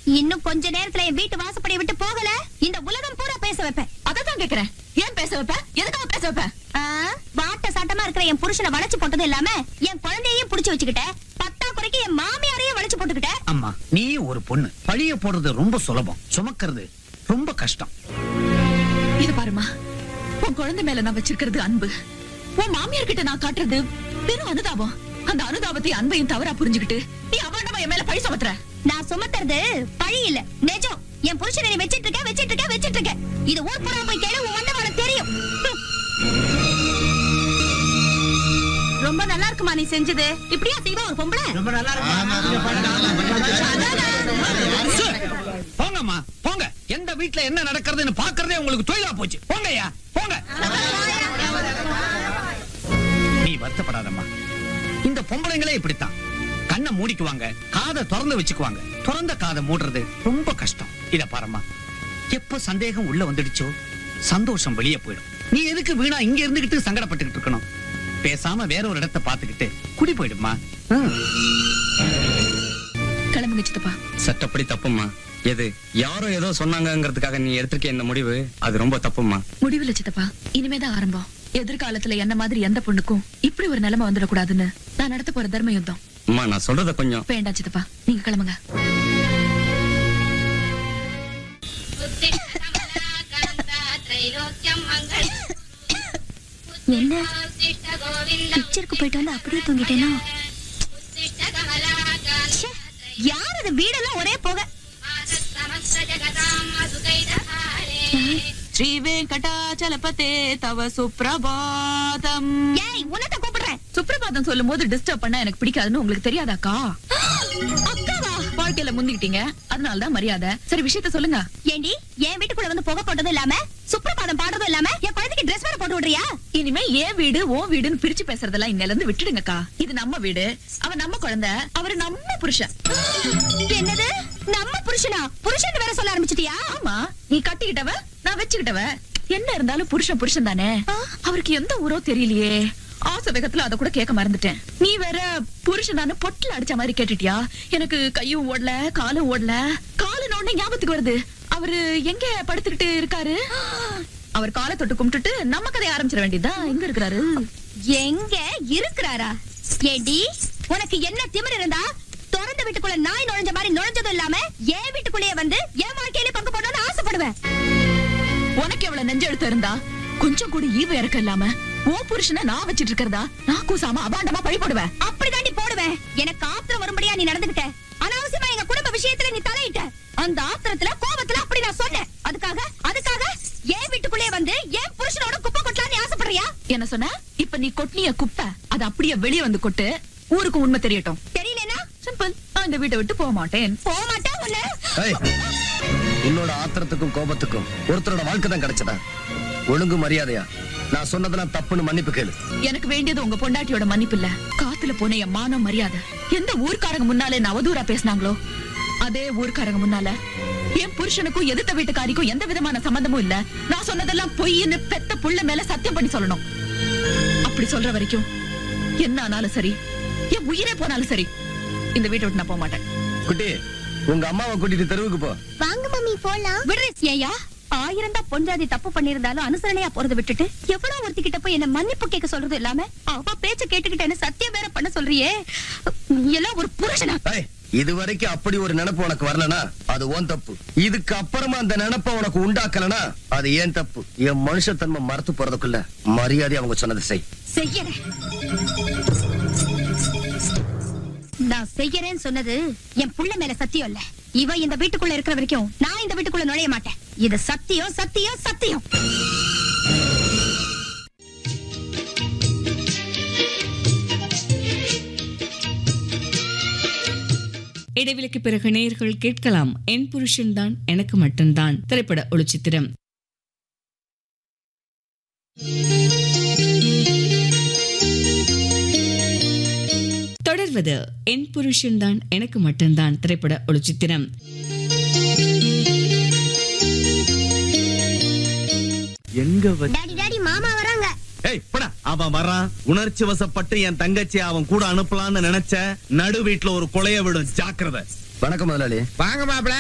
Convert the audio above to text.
இன்னும் கொஞ்ச நேரத்துல என் வீட்டு வாசப்படியை விட்டு போகல இந்த உலகம் பூரா பேச வைப்பேன் அததான் கேக்குறேன் ஏன் பேச வைப்ப எதுக்காக பேச வைப்ப ஆ, வாட்ட சாட்டமா இருக்கிற என் புருஷனை வளைச்சு போட்டது இல்லாம என் குழந்தையையும் புடிச்சு வச்சுக்கிட்ட பத்தா குறைக்கு என் மாமியாரையும் வளைச்சு போட்டுக்கிட்ட அம்மா நீ ஒரு பொண்ணு பழிய போடுறது ரொம்ப சுலபம் சுமக்கிறது ரொம்ப கஷ்டம் இது பாருமா உன் குழந்தை மேல நான் வச்சிருக்கிறது அன்பு உன் மாமியார் கிட்ட நான் காட்டுறது வெறும் அனுதாபம் அந்த அனுதாபத்தை அன்பையும் தவறா புரிஞ்சுக்கிட்டு நீ அபாண்டமா என் மேல பழி சுமத்துற நான் சுமத்துறது பழி இல்ல நிஜம் என் புருஷனை நீ வச்சிட்டு இருக்க வச்சிட்டு இருக்க வச்சிட்டு இருக்க இது ஊர் பூரா போய் கேளு உன் வந்தவனுக்கு தெரியும் ஹம். ரொம்ப நல்லா இருக்குமா நீ செஞ்சது இப்படியா செய்வா ஒரு பொம்பளை போங்கம்மா போங்க எந்த வீட்ல என்ன நடக்கிறதுன்னு பாக்குறதே உங்களுக்கு தொழிலா போச்சு போங்கய்யா போங்க நீ வருத்தப்படாதம்மா இந்த பொம்பளைங்களே இப்படித்தான் கண்ணை மூடிக்குவாங்க காதை திறந்து வச்சுக்குவாங்க திறந்த காதை மூடுறது ரொம்ப கஷ்டம் இத பாரும்மா எப்ப சந்தேகம் உள்ள வந்துடுச்சோ சந்தோஷம் வெளியே போயிடும் நீ எதுக்கு வீணா இங்க இருந்துகிட்டு சங்கடப்பட்டுக்கிட்டு இருக்கணும் பேசாம வேற ஒரு இடத்தை பார்த்துக்கிட்டு குடி போயிடுமா கிளம்புங்க சித்தப்பா சட்டப்படி தப்புமா எது யாரோ ஏதோ சொன்னாங்கங்கிறதுக்காக நீ எடுத்திருக்க இந்த முடிவு அது ரொம்ப தப்புமா முடிவுல சித்தப்பா இனிமேதான் ஆரம்பம் எதிர்காலத்துல என்ன மாதிரி எந்த பொண்ணுக்கும் இப்படி ஒரு நிலைமை வந்துடக்கூடாதுன்னு நான் நடத்த போற தர்ம யுத்தம் அம்மா நான் சொல்றத கொஞ்சம் வேண்டாம் சித்தப்பா நீங்க கிளம்புங்க என்ன பிக்சருக்கு போயிட்டு வந்து அப்படியே தூங்கிட்டேனா ச்சே, யார் அது வீடெல்லாம் ஒரே போக ஸ்ரீ வெங்கடாச்சலபதே தவ சுப்ரபாதம் ஏய் உன்னத கூப்பிடுறேன் சுப்ரபாதம் சொல்லும் போது டிஸ்டர்ப் பண்ணா எனக்கு பிடிக்காதுன்னு உங்களுக்கு தெரியாதாக்கா அக்காவா வாழ்க்கையில முந்திக்கிட்டீங்க அதனாலதான் மரியாதை சரி விஷயத்த சொல்லுங்க ஏண்டி என் வீட்டுக்குள்ள வந்து புகை போட்டதும் இல்லாம சுப்ரபாதம் பாடுறதும் இல்லாம என் குழந்தைக்கு ட்ரெஸ் வேற போட்டு விடுறியா இனிமே ஏன் வீடு ஓ வீடுன்னு பிரிச்சு பேசுறதெல்லாம் இன்னையில இருந்து விட்டுடுங்கக்கா இது நம்ம வீடு அவன் நம்ம குழந்தை அவரு நம்ம புருஷன் என்னது நம்ம புருஷனா புருஷன் வேற சொல்ல ஆரம்பிச்சிட்டியா ஆமா நீ கட்டிக்கிட்டவ நான் வச்சுக்கிட்டவ என்ன இருந்தாலும் புருஷன் புருஷன் தானே அவருக்கு எந்த ஊரோ தெரியலையே ஆசை வேகத்துல அத கூட கேட்க மறந்துட்டேன் நீ வேற புருஷன் தானே பொட்டில் அடிச்ச மாதிரி கேட்டுட்டியா எனக்கு கையும் ஓடல காலும் ஓடல காலு உடனே ஞாபகத்துக்கு வருது அவரு எங்க படுத்துக்கிட்டு இருக்காரு அவர் காலை தொட்டு கும்பிட்டுட்டு நம்ம கதையை ஆரம்பிச்சிட வேண்டியதுதான் எங்க இருக்கிறாரு எங்க இருக்கிறாரா ஏண்டி உனக்கு என்ன திமிர் இருந்தா திறந்த வீட்டுக்குள்ள நாய் நுழைஞ்ச மாதிரி நுழைஞ்சதும் இல்லாம என் வீட்டுக்குள்ளேயே வந்து என் வாழ்க்கையில பங்கு போடணும்னு ஆசைப்படுவேன் உனக்கு எவ்வளவு நெஞ்செழுத்து இருந்தா கொஞ்சம் கூட ஈவ இறக்க இல்லாம ஓ புருஷனை நான் வச்சிட்டு இருக்கிறதா நான் கூசாம அபாண்டமா பழி போடுவேன் அப்படிதாண்டி போடுவேன் எனக்கு ஆத்திரம் வரும்படியா நீ நடந்துகிட்ட அனாவசியமா எங்க குடும்ப விஷயத்துல நீ தலையிட்ட அந்த ஆத்திரத்துல கோபத்துல அப்படி நான் சொன்னேன் அதுக்காக அதுக்காக என் வீட்டுக்குள்ளே வந்து என் புருஷனோட குப்பை கொட்டலாம்னு ஆசைப்படுறியா என்ன சொன்ன இப்ப நீ கொட்டிய குப்பை அது அப்படியே வெளியே வந்து கொட்டு ஊருக்கு உண்மை தெரியட்டும் தெரியலனா சிம்பிள் நான் இந்த வீட்டை விட்டு போக மாட்டேன் போக மாட்டேன் உன்னை ஏய், உன்னோட ஆத்திரத்துக்கும் கோபத்துக்கும் ஒருத்தரோட வாழ்க்கை தான் கிடைச்சதா ஒழுங்கு மரியாதையா நான் சொன்னதெல்லாம் தப்புன்னு மன்னிப்பு கேளு எனக்கு வேண்டியது உங்க பொண்டாட்டியோட மன்னிப்பு இல்ல காத்துல போன என் மானம் மரியாதை எந்த ஊர்க்காரங்க முன்னாலே நான் அவதூறா பேசினாங்களோ அதே ஊர்க்காரங்க முன்னால என் புருஷனுக்கும் எதிர்த்த வீட்டுக்காரிக்கும் எந்த விதமான சம்பந்தமும் இல்ல நான் சொன்னதெல்லாம் பொய்ன்னு பெத்த புள்ள மேல சத்தியம் பண்ணி சொல்லணும் அப்படி சொல்ற வரைக்கும் என்ன ஆனாலும் சரி என் உயிரே போனாலும் சரி இந்த வீட்டை விட்டு நான் போக மாட்டேன் குட்டி உங்க அம்மாவை கூட்டிட்டு தெருவுக்கு போ வாங்க மம்மி போலாம் விடுறேன் ஏயா ஆயிரம் தான் பொஞ்சாதி தப்பு பண்ணிருந்தாலும் அனுசரணையா போறதை விட்டுட்டு எவ்வளவு ஒருத்தி கிட்ட போய் என்ன மன்னிப்பு கேட்க சொல்றது இல்லாம அவ பேச்ச கேட்டுக்கிட்டேன்னு சத்தியம் வேற பண்ண சொல்றியே நீ எல்லாம் ஒரு புருஷனா ஏய், இது வரைக்கும் அப்படி ஒரு நினைப்பு உனக்கு வரலனா அது உன் தப்பு இதுக்கு அப்புறமா அந்த நினைப்ப உனக்கு உண்டாக்கலனா அது ஏன் தப்பு என் மனுஷத்தன்மை மறத்து போறதுக்குள்ள மரியாதை அவங்க சொன்னதை செய் செய்யறேன் நான் செய்யறேன்னு சொன்னது என் புள்ள மேல சத்தியம் இல்ல இவ இந்த வீட்டுக்குள்ள இருக்கிற வரைக்கும் நான் இந்த வீட்டுக்குள்ள நுழைய மாட்டேன் இது சத்தியம் சத்தியம் சத்தியம் இடைவெளிக்கு பிறகு நேயர்கள் கேட்கலாம் என் புருஷன் தான் எனக்கு மட்டும்தான் திரைப்பட ஒளிச்சித்திரம் தொடர்வது என் புருஷன் தான் எனக்கு மட்டும்தான் திரைப்பட ஒளிச்சித்திரம் எங்க வச்சு டாடி டாடி மாமா வராங்க ஏய் போடா அவன் வரான் உணர்ச்சி வசப்பட்டு என் தங்கச்சி அவன் கூட அனுப்பலாம்னு நினைச்ச நடு வீட்டுல ஒரு கொலைய விடும் ஜாக்கிரதை வணக்கம் முதலாளி வாங்க மாப்பிள